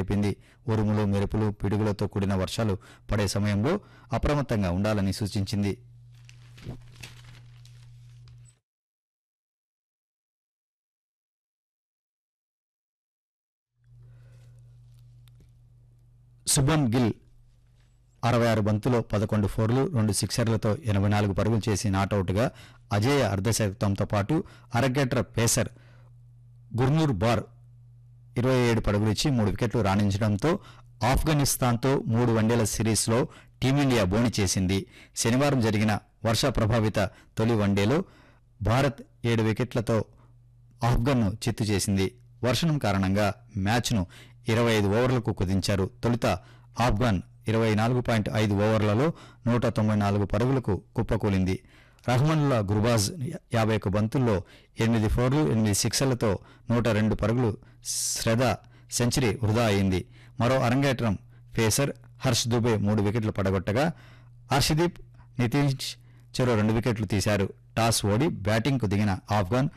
తెలిపింది ఉరుములు మెరుపులు పిడుగులతో కూడిన వర్షాలు పడే సమయంలో అప్రమత్తంగా ఉండాలని సూచించింది శుభన్ గిల్ అరవై ఆరు బంతులో పదకొండు ఫోర్లు రెండు సిక్సర్లతో ఎనభై నాలుగు పరుగులు చేసి నాటౌట్గా అజేయ అర్ధశతంతో పాటు అరగేట్ర పేసర్ గుర్నూర్ బార్ ఇరవై ఏడు పరుగులు ఇచ్చి మూడు వికెట్లు రాణించడంతో ఆఫ్ఘనిస్తాన్తో మూడు వన్డేల సిరీస్లో టీమిండియా బోణి చేసింది శనివారం జరిగిన వర్ష ప్రభావిత తొలి వన్డేలో భారత్ ఏడు వికెట్లతో ఆఫ్ఘన్ను చిత్తు చేసింది వర్షం కారణంగా మ్యాచ్ను ఇరవై ఐదు ఓవర్లకు కుదించారు తొలుత ఆఫ్ఘన్ ఇరవై నాలుగు పాయింట్ ఐదు ఓవర్లలో నూట తొంభై నాలుగు పరుగులకు కుప్పకూలింది రహమన్లా గుర్బాజ్ యాభై ఒక్క బంతుల్లో ఎనిమిది ఫోర్లు ఎనిమిది సిక్సర్లతో నూట రెండు పరుగులు శ్రద్ధ సెంచరీ వృధా అయింది మరో అరంగేట్రం పేసర్ హర్ష్ దుబే మూడు వికెట్లు పడగొట్టగా హర్షదీప్ నితీష్ చెరో రెండు వికెట్లు తీశారు టాస్ ఓడి బ్యాటింగ్కు దిగిన ఆఫ్ఘన్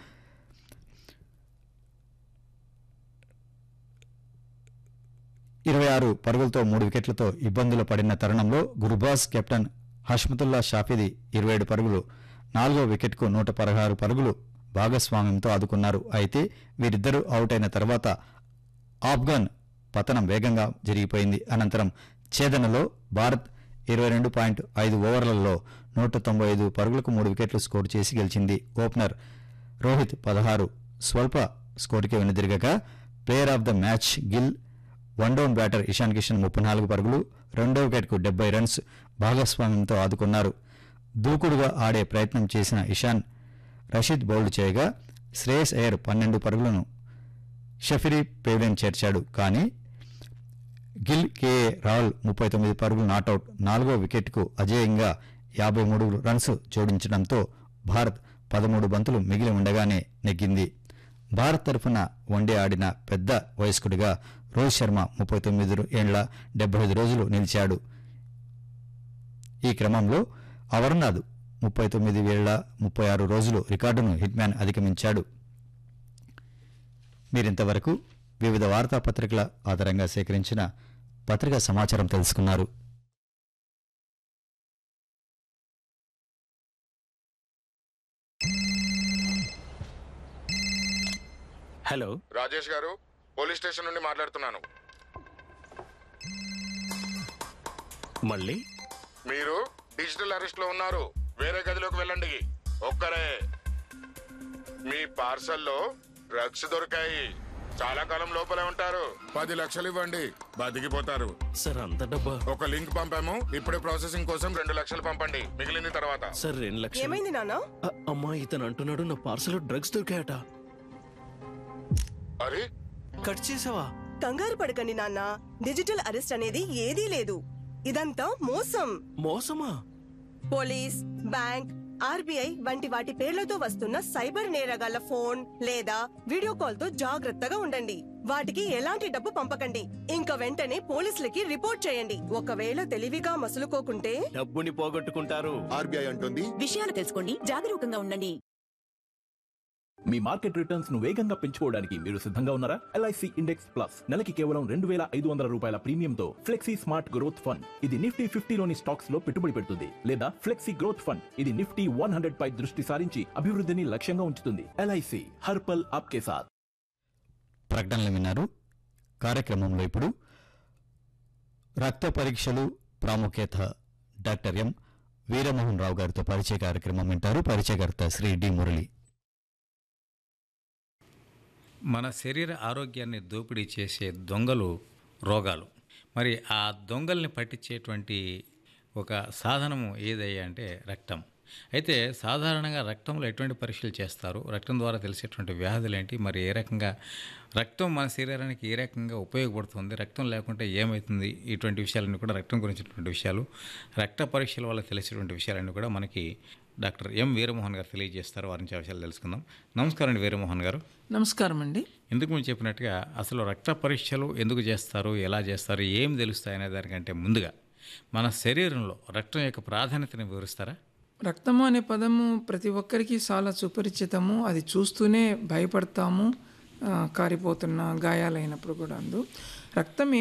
ఇరవై ఆరు పరుగులతో మూడు వికెట్లతో ఇబ్బందులు పడిన తరుణంలో గురుబాజ్ కెప్టెన్ హష్మతుల్లా షాఫిది ఇరవై ఏడు పరుగులు నాలుగో వికెట్కు నూట పదహారు పరుగులు భాగస్వామ్యంతో ఆదుకున్నారు అయితే వీరిద్దరూ అవుట్ అయిన తర్వాత ఆఫ్ఘన్ పతనం వేగంగా జరిగిపోయింది అనంతరం ఛేదనలో భారత్ ఇరవై రెండు పాయింట్ ఐదు ఓవర్లలో నూట తొంభై ఐదు పరుగులకు మూడు వికెట్లు స్కోర్ చేసి గెలిచింది ఓపెనర్ రోహిత్ పదహారు స్వల్ప స్కోరుకే వెనుదిరగగా player of the match Gill one down batter Ishan Kishan ముప్పై నాలుగు పరుగులు రెండో వికెట్కు డెబ్బై రన్స్ భాగస్వామ్యంతో ఆదుకున్నారు దూకుడుగా ఆడే ప్రయత్నం చేసిన ఇషాన్ రషీద్ బౌల్డ్ చేయగా శ్రేయస్ అయ్యర్ పన్నెండు పరుగులను షఫిరీ పేవ్లెన్ చేర్చాడు కానీ గిల్ కేఏ రాహుల్ ముప్పై తొమ్మిది పరుగులు నాటౌట్ నాలుగో వికెట్కు అజేయంగా యాభై మూడు రన్స్ జోడించడంతో భారత్ పదమూడు బంతులు మిగిలి ఉండగానే నెగ్గింది భారత్ తరఫున వన్డే ఆడిన పెద్ద వయస్కుడిగా రోహిత్ శర్మ ముప్పై తొమ్మిది ఏళ్ల డెబ్బై ఐదు రోజులు నిలిచాడు ఈ క్రమంలో అమర్నాథ్ ముప్పై తొమ్మిది వేళ్ల ముప్పై ఆరు రోజులు రికార్డును హిట్మ్యాన్ అధిగమించాడు మీరింతవరకు వివిధ వార్తాపత్రికల ఆధారంగా సేకరించిన పత్రికా సమాచారం తెలుసుకున్నారు హలో రాజేష్ గారు పోలీస్ స్టేషన్ నుండి మాట్లాడుతున్నాను మళ్ళీ మీరు డిజిటల్ అరెస్ట్ లో ఉన్నారు వేరే గదిలోకి వెళ్ళండి ఒక్కరే మీ పార్సల్లో డ్రగ్స్ దొరికాయి చాలా కాలం లోపలే ఉంటారు పది లక్షలు ఇవ్వండి బతికిపోతారు సార్ అంత డబ్బా ఒక లింక్ పంపాము ఇప్పుడే ప్రాసెసింగ్ కోసం రెండు లక్షలు పంపండి మిగిలింది తర్వాత సార్ రెండు లక్షలు ఏమైంది నాన్న అ- అమ్మా ఇతను అంటున్నాడు నా పార్సల్ డ్రగ్స్ దొరికాయట అరే కట్ చేసావా కంగారు పడకండి నాన్న డిజిటల్ అరెస్ట్ అనేది ఏదీ లేదు ఇదంతా మోసం మోసమా పోలీస్ బ్యాంక్ ఆర్బీఐ వంటి వాటి పేర్లతో వస్తున్న సైబర్ నేరగాళ్ల ఫోన్ లేదా వీడియో కాల్ తో జాగ్రత్తగా ఉండండి వాటికి ఎలాంటి డబ్బు పంపకండి ఇంకా వెంటనే పోలీసులకి రిపోర్ట్ చేయండి ఒకవేళ తెలివిగా మసులుకోకుంటే డబ్బుని పోగొట్టుకుంటారు ఆర్బీఐ అంటుంది విషయాలు తెలుసుకోండి జాగరూకంగా ఉండండి మీ మార్కెట్ రిటర్న్స్ ను వేగంగా పెంచుకోవడానికి మీరు సిద్ధంగా ఉన్నారా ఎల్ఐసి ఇండెక్స్ ప్లస్ నెలకి కేవలం రెండు వేల ఐదు వందల రూపాయల ప్రీమియంతో ఫ్లెక్సీ స్మార్ట్ గ్రోత్ ఫండ్ ఇది నిఫ్టీ ఫిఫ్టీలోని స్టాక్స్ లో పెట్టుబడి పెడుతుంది లేదా ఫ్లెక్సీ గ్రోత్ ఫండ్ ఇది నిఫ్టీ వన్ హండ్రెడ్ పై దృష్టి సారించి అభివృద్ధిని లక్ష్యంగా ఉంచుతుంది ఎల్ఐసి హర్పల్ ఆప్కే సాత్ ప్రకటనలు విన్నారు కార్యక్రమంలో ఇప్పుడు రక్త పరీక్షలు ప్రాముఖ్యత డాక్టర్ ఎం వీరమోహన్ రావు గారితో పరిచయ కార్యక్రమం వింటారు పరిచయకర్త శ్రీ డి మురళి మన శరీర ఆరోగ్యాన్ని దోపిడీ చేసే దొంగలు రోగాలు మరి ఆ దొంగల్ని పట్టించేటువంటి ఒక సాధనము ఏదయ్యా అంటే రక్తం అయితే సాధారణంగా రక్తంలో ఎటువంటి పరీక్షలు చేస్తారు రక్తం ద్వారా తెలిసేటువంటి వ్యాధులు ఏంటి మరి ఏ రకంగా రక్తం మన శరీరానికి ఏ రకంగా ఉపయోగపడుతుంది రక్తం లేకుంటే ఏమవుతుంది ఇటువంటి విషయాలన్నీ కూడా రక్తం గురించినటువంటి విషయాలు రక్త పరీక్షల వల్ల తెలిసేటువంటి విషయాలన్నీ కూడా మనకి డాక్టర్ ఎం వీరమోహన్ గారు తెలియజేస్తారు వారి నుంచి ఆ విషయాలు తెలుసుకుందాం నమస్కారం అండి వీరమోహన్ గారు నమస్కారం అండి ఎందుకు మీరు చెప్పినట్టుగా అసలు రక్త పరీక్షలు ఎందుకు చేస్తారు ఎలా చేస్తారు ఏం తెలుస్తాయి అనే దానికంటే ముందుగా మన శరీరంలో రక్తం యొక్క ప్రాధాన్యతను వివరిస్తారా రక్తము అనే పదము ప్రతి ఒక్కరికి చాలా సుపరిచితము అది చూస్తూనే భయపడతాము ఆ, కారిపోతున్న గాయాలైనప్పుడు కూడా అందు రక్తం